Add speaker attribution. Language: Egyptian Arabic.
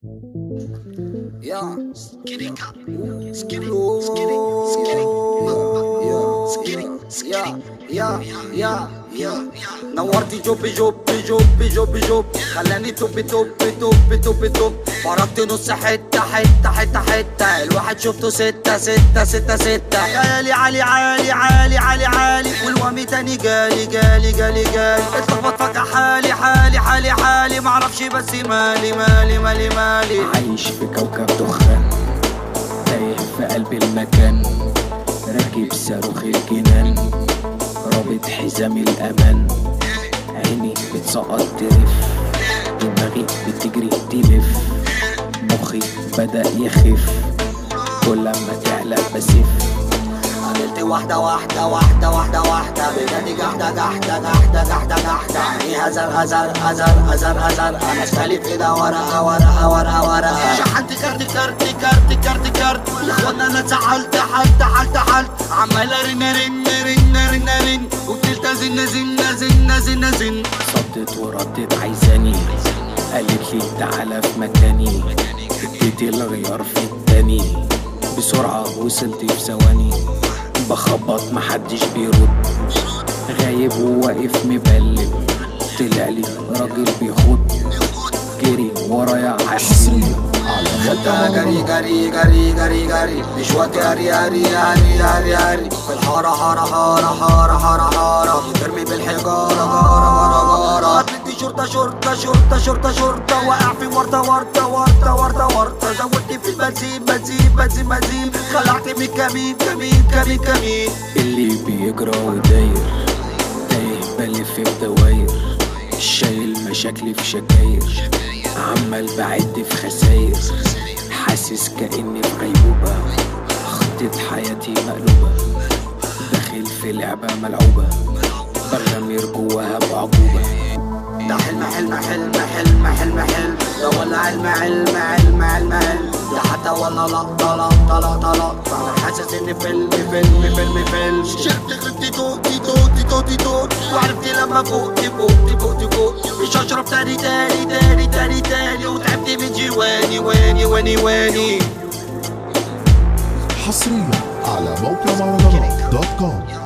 Speaker 1: Yeah.
Speaker 2: Skitty cop. Skitty,
Speaker 1: Ooh.
Speaker 2: skitty, skitty.
Speaker 1: Yeah, yeah, yeah, yeah. نورتي جوبي جوبي جوبي جوبي جوب خلاني توبي توبي توبي توبي توب فرقت نص حتة حتة حتة حتة الواحد شفته ستة ستة ستة ستة خيالي عالي عالي عالي عالي عالي والوامي تاني جالي جالي جالي جالي اتلخبط فجأة حالي حالي حالي حالي معرفش بس مالي مالي مالي مالي
Speaker 3: عايش في كوكب دخان تايه في قلب المكان راكب صاروخ الجنان رابط حزام الأمان عيني بتسقط ترف دماغي بتجري تلف مخي بدأ يخف كل ما تعلى بسف
Speaker 1: قابلت واحدة واحدة واحدة واحدة واحدة بجد جحدة جحدة جحدة جحدة جحدة عيني هزر هزر هزر هزر هزر أنا اشتري في ده ورقة ورقة ورقة ورقة شحنت كارت كارت كارت كارت كارت يا اخوانا أنا اتسحلت حلت حلت حلت عمال أرن رن رن رن رن وفضلت أزن زن زن زن زن
Speaker 3: صدت وردت عايزاني قالت لي تعالى في مكاني اديت الغيار في التاني بسرعة وصلت في ثواني بخبط محدش بيرد غايب وواقف مبلم طلع لي راجل بيخد جري ورايا عالسين
Speaker 1: خدتها جري جري جري جري جري مش وقت هري هري هري هري هري في الحارة حارة حارة حارة حارة حارة ترمي بالحجارة جارة جارة جارة هتدي شرطة شرطة شرطة شرطة شرطة واقع في ورطة ورطة ورطة ورطة ورطة زودت في البنزين بنزين بنزين بنزين خلعت من كمين كمين كمين كمين
Speaker 3: اللي بيجرى وداير تايه بلف في دواير شايل مشاكلي في شكاير عمال بعد في خساير حاسس كأني في غيبوبة خطة حياتي مقلوبة داخل في لعبة ملعوبة بغامر جواها بعجوبة
Speaker 1: ده حلم حلم حلم حلم حلم حلم ده ولا علم علم علم علم علم ده حتى ولا لقطة لقطة لقطة لقطة أنا حاسس إن فيلم فيلم فيلم فيلم شفت غبتي توتي توتي توتي توتي وعرفت لما فوقتي فوقتي فوقتي فوقتي مش هشرب تاني تاني تاني تاني تاني وتعبت من جواني واني واني واني
Speaker 4: حصريا على موقع مهرجانات دوت كوم